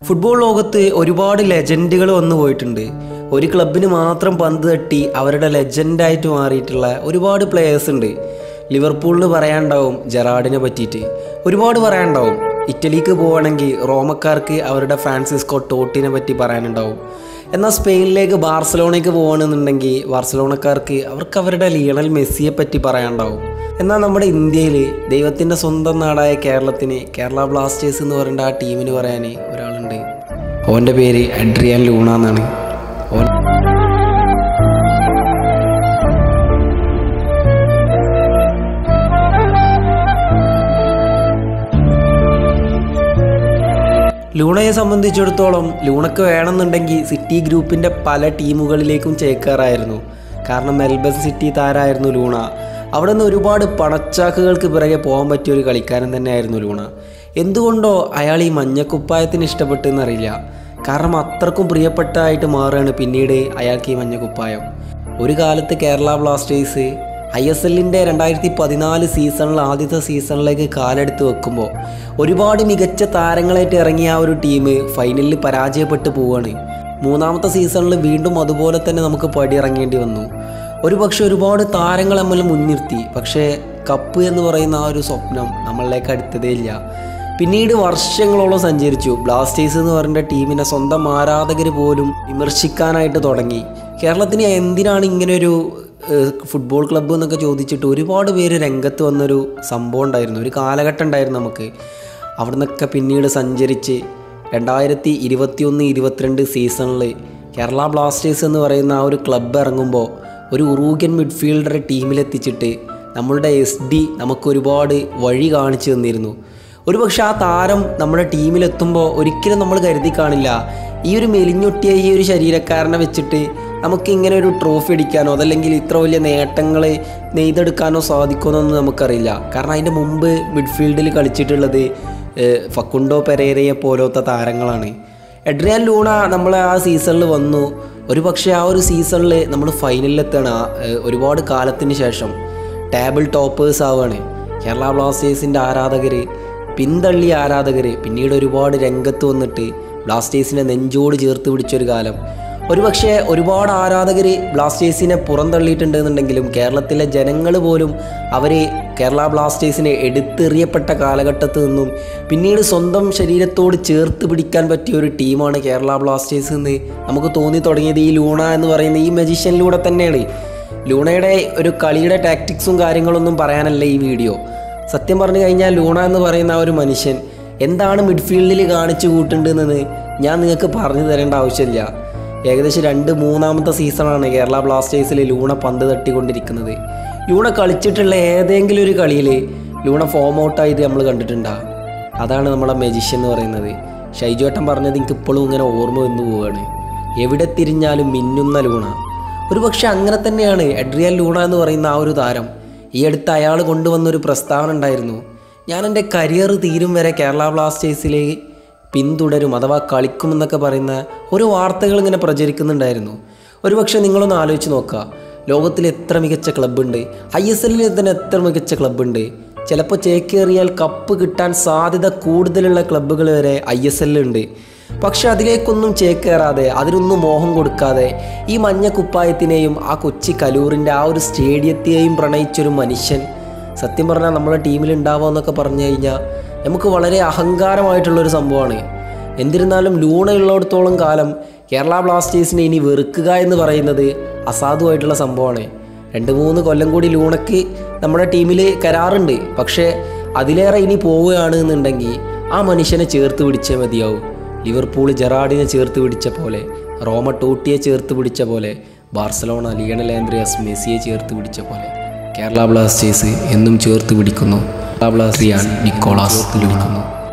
football ലോകത്ത് ഒരുപാട് ലെജൻഡുകൾ വന്നു പോയിട്ടുണ്ട് ഒരു ക്ലബിന് മാത്രം പന്ത് തട്ടി അവരുടെ ലെജൻഡായിട്ട് മാറിയിട്ടുള്ള ഒരുപാട് പ്ലേയേഴ്സ് ഉണ്ട് ലിവർപൂളിന് പറയാനുണ്ടാവും ജെറാഡിനെ പറ്റിയിട്ട് ഒരുപാട് പറയാനുണ്ടാവും ഇറ്റലിക്ക് പോവുകയാണെങ്കിൽ റോമക്കാർക്ക് അവരുടെ ഫ്രാൻസിസ്കോ ടോട്ടിനെ പറ്റി പറയാനുണ്ടാവും എന്നാൽ സ്പെയിനിലേക്ക് ബാർസലോണയ്ക്ക് പോകണമെന്നുണ്ടെങ്കിൽ ബാർസലോണക്കാർക്ക് അവർക്ക് അവരുടെ ലിയണൽ മെസ്സിയെ പറ്റി പറയാനുണ്ടാവും എന്നാൽ നമ്മുടെ ഇന്ത്യയിൽ ദൈവത്തിൻ്റെ സ്വന്തം നാടായ കേരളത്തിന് കേരള ബ്ലാസ്റ്റേഴ്സ് എന്ന് പറയേണ്ട ആ ടീമിന് പറയാൻ ഒരാളുണ്ട് ഓൻ്റെ പേര് അഡ്രിയാൻ ലൂണ എന്നാണ് ഓൻ ലൂണയെ സംബന്ധിച്ചിടത്തോളം ലൂണക്ക് വേണമെന്നുണ്ടെങ്കിൽ സിറ്റി ഗ്രൂപ്പിൻ്റെ പല ടീമുകളിലേക്കും ചേക്കേറായിരുന്നു കാരണം മെൽബൺ സിറ്റി താരമായിരുന്നു ലൂണ അവിടെ നിന്ന് ഒരുപാട് പണച്ചാക്കുകൾക്ക് പിറകെ പോകാൻ പറ്റിയ ഒരു കളിക്കാരൻ തന്നെയായിരുന്നു ലൂണ എന്തുകൊണ്ടോ അയാൾ ഈ മഞ്ഞക്കുപ്പായത്തിന് ഇഷ്ടപ്പെട്ടെന്നറിയില്ല കാരണം അത്രക്കും പ്രിയപ്പെട്ടതായിട്ട് മാറുകയാണ് പിന്നീട് അയാൾക്ക് ഈ മഞ്ഞക്കുപ്പായം ഒരു കാലത്ത് കേരള ബ്ലാസ്റ്റേഴ്സ് ഐ എസ് എല്ലിൻ്റെ രണ്ടായിരത്തി പതിനാല് സീസണിൽ ആദ്യത്തെ സീസണിലേക്ക് കാലെടുത്ത് വെക്കുമ്പോൾ ഒരുപാട് മികച്ച താരങ്ങളായിട്ട് ഇറങ്ങിയ ആ ഒരു ടീം ഫൈനലിൽ പരാജയപ്പെട്ടു പോവുകയാണ് മൂന്നാമത്തെ സീസണിൽ വീണ്ടും അതുപോലെ തന്നെ നമുക്ക് പടിയിറങ്ങേണ്ടി വന്നു ഒരു പക്ഷെ ഒരുപാട് താരങ്ങൾ നമ്മൾ മുൻനിർത്തി പക്ഷേ കപ്പ് എന്ന് പറയുന്ന ആ ഒരു സ്വപ്നം നമ്മളിലേക്ക് അടുത്തതേ ഇല്ല പിന്നീട് വർഷങ്ങളോളം സഞ്ചരിച്ചു ബ്ലാസ്റ്റേഴ്സ് എന്ന് പറയുന്ന ടീമിനെ സ്വന്തം ആരാധകർ പോലും വിമർശിക്കാനായിട്ട് തുടങ്ങി കേരളത്തിന് എന്തിനാണ് ഇങ്ങനൊരു ഏഹ്, ഫുട്ബോൾ ക്ലബ്ബ് എന്നൊക്കെ ചോദിച്ചിട്ട് ഒരുപാട് പേര് രംഗത്ത് വന്നൊരു സംഭവം ഉണ്ടായിരുന്നു ഒരു കാലഘട്ടം ഉണ്ടായിരുന്നു നമുക്ക് അവിടെ നിന്നൊക്കെ പിന്നീട് സഞ്ചരിച്ച് രണ്ടായിരത്തി ഇരുപത്തിയൊന്ന് ഇരുപത്തിരണ്ട് സീസണിൽ കേരള ബ്ലാസ്റ്റേഴ്സ് എന്ന് പറയുന്ന ആ ഒരു ക്ലബ്ബ് ഇറങ്ങുമ്പോൾ ഒരു ഉറൂഗ്യൻ മിഡ്ഫീൽഡറെ ടീമിലെത്തിച്ചിട്ട് നമ്മളുടെ എസ് ഡി നമുക്ക് ഒരുപാട് വഴി കാണിച്ചു തന്നിരുന്നു ഒരുപക്ഷെ ആ താരം നമ്മുടെ ടീമിലെത്തുമ്പോൾ ഒരിക്കലും നമ്മൾ കരുതി കാണില്ല ഈ ഒരു മെലിഞ്ഞൊട്ടിയ ഈ ഒരു ശരീരക്കാരനെ വെച്ചിട്ട് നമുക്ക് ഇങ്ങനെ ഒരു ട്രോഫി അടിക്കാനോ അതല്ലെങ്കിൽ ഇത്ര വലിയ നേട്ടങ്ങൾ നെയ്തെടുക്കാനോ സാധിക്കുമെന്നൊന്നും നമുക്കറിയില്ല കാരണം അതിൻ്റെ മുമ്പ് മിഡ്ഫീൽഡിൽ കളിച്ചിട്ടുള്ളത് ഏഹ്, ഫക്കുണ്ടോ പെരേരയെ പോലത്തെ താരങ്ങളാണ് എഡ്രിയാൻ ലൂണ നമ്മൾ ആ സീസണിൽ വന്നു ഒരു പക്ഷേ ആ ഒരു സീസണിൽ നമ്മൾ ഫൈനലിലെത്താണ് ആ, ഏഹ്, ഒരുപാട് കാലത്തിന് ശേഷം ടേബിൾ ടോപ്പേഴ്സ് ആവുകയാണ് കേരള ബ്ലാസ്റ്റേഴ്സിൻ്റെ ആരാധകർ പിന്തള്ളിയ ആരാധകർ പിന്നീട് ഒരുപാട് രംഗത്ത് വന്നിട്ട് ബ്ലാസ്റ്റേഴ്സിനെ നെഞ്ചോട് ചേർത്ത് പിടിച്ചൊരു കാലം ഒരുപക്ഷെ ഒരുപാട് ആരാധകർ ബ്ലാസ്റ്റേഴ്സിനെ പുറന്തള്ളിയിട്ടുണ്ടെന്നുണ്ടെങ്കിലും കേരളത്തിലെ ജനങ്ങൾ പോലും അവർ കേരള ബ്ലാസ്റ്റേഴ്സിനെ എടുത്തെറിയപ്പെട്ട കാലഘട്ടത്തിൽ നിന്നും പിന്നീട് സ്വന്തം ശരീരത്തോട് ചേർത്ത് പിടിക്കാൻ പറ്റിയ ഒരു ടീമാണ് കേരള ബ്ലാസ്റ്റേഴ്സ് എന്ന് നമുക്ക് തോന്നി തുടങ്ങിയത് ഈ ലൂണ എന്ന് പറയുന്ന ഈ മജീഷ്യനിലൂടെ തന്നെയാണ് ലൂണയുടെ ഒരു കളിയുടെ ടാക്ടിക്സും കാര്യങ്ങളൊന്നും പറയാനല്ല ഈ വീഡിയോ സത്യം പറഞ്ഞു കഴിഞ്ഞാൽ ലൂണ എന്ന് പറയുന്ന ആ ഒരു മനുഷ്യൻ എന്താണ് മിഡ്ഫീൽഡിൽ കാണിച്ചു കൂട്ടുണ്ടെന്ന് ഞാൻ നിങ്ങൾക്ക് പറഞ്ഞു തരേണ്ട ആവശ്യമില്ല ഏകദേശം രണ്ട് മൂന്നാമത്തെ സീസണാണ് കേരള ബ്ലാസ്റ്റേഴ്സിൽ ലൂണ പന്ത് തട്ടിക്കൊണ്ടിരിക്കുന്നത് ലൂണ കളിച്ചിട്ടുള്ള ഏതെങ്കിലും ഒരു കളിയിൽ ലൂണ ഫോം ഔട്ടായിട്ട് നമ്മൾ കണ്ടിട്ടുണ്ടാ അതാണ് നമ്മളെ മെജിഷ്യൻ എന്ന് പറയുന്നത് ഷൈജോട്ടൻ പറഞ്ഞത് എനിക്ക് ഇപ്പോഴും ഇങ്ങനെ ഓർമ്മ വന്നു പോവുകയാണ് എവിടെ തിരിഞ്ഞാലും മിന്നുന്ന ലൂണ ഒരു പക്ഷെ അങ്ങനെ തന്നെയാണ് എഡ്രിയൻ ലൂണ എന്ന് പറയുന്ന ആ ഒരു താരം ഈ അടുത്ത് അയാൾ കൊണ്ടുവന്നൊരു പ്രസ്താവന ഉണ്ടായിരുന്നു ഞാൻ എൻ്റെ കരിയർ തീരും വരെ കേരള ബ്ലാസ്റ്റേഴ്സിലെ പിന്തുടരും അഥവാ കളിക്കുമെന്നൊക്കെ പറയുന്ന ഒരു വാർത്തകൾ ഇങ്ങനെ പ്രചരിക്കുന്നുണ്ടായിരുന്നു ഒരുപക്ഷെ നിങ്ങളൊന്ന് ആലോചിച്ച് നോക്കുക ലോകത്തിൽ എത്ര മികച്ച ക്ലബ്ബുണ്ട് ഐ എസ് എല്ലിൽ തന്നെ എത്ര മികച്ച ക്ലബ്ബുണ്ട് ചിലപ്പോൾ ചേക്കേറിയാൽ കപ്പ് കിട്ടാൻ സാധ്യത കൂടുതലുള്ള ക്ലബ്ബുകൾ വരെ ഐ എസ് എല്ലുണ്ട് പക്ഷെ അതിലേക്കൊന്നും ചേക്കേറാതെ അതിനൊന്നും മോഹം കൊടുക്കാതെ ഈ മഞ്ഞ കുപ്പായത്തിനെയും ആ കൊച്ചി കലൂറിൻ്റെ ആ ഒരു സ്റ്റേഡിയത്തെയും പ്രണയിച്ചൊരു മനുഷ്യൻ സത്യം പറഞ്ഞാൽ നമ്മുടെ ടീമിൽ ഉണ്ടാവുക എന്നൊക്കെ പറഞ്ഞു കഴിഞ്ഞാൽ നമുക്ക് വളരെ അഹങ്കാരമായിട്ടുള്ളൊരു സംഭവമാണ് എന്നിരുന്നാലും ലൂണ ഉള്ളിടത്തോളം കാലം കേരള ബ്ലാസ്റ്റേഴ്സിനെ ഇനി വെറുക്കുക എന്ന് പറയുന്നത് അസാധുവായിട്ടുള്ള സംഭവമാണ് രണ്ട് മൂന്ന് കൊല്ലം കൂടി ലൂണയ്ക്ക് നമ്മുടെ ടീമിൽ കരാറുണ്ട് പക്ഷേ അതിലേറെ ഇനി പോവുകയാണ് എന്നുണ്ടെങ്കിൽ ആ മനുഷ്യനെ ചേർത്ത് പിടിച്ചേ മതിയാവും ലിവർപൂൾ ജെറാഡിനെ ചേർത്ത് പിടിച്ച പോലെ റോമ ടോട്ടിയെ ചേർത്ത് പിടിച്ച പോലെ ബാർസലോണ ലിയണൽ ആൻഡ്രിയാസ് മെസ്സിയെ ചേർത്ത് പിടിച്ച പോലെ കേരള ബ്ലാസ്റ്റേഴ്സ് എന്നും ചേർത്ത് പിടിക്കുന്നു കേരള ബ്ലാസ്റ്റേഴ്സ് നിക്കോളാസ് പിടിക്കുന്നു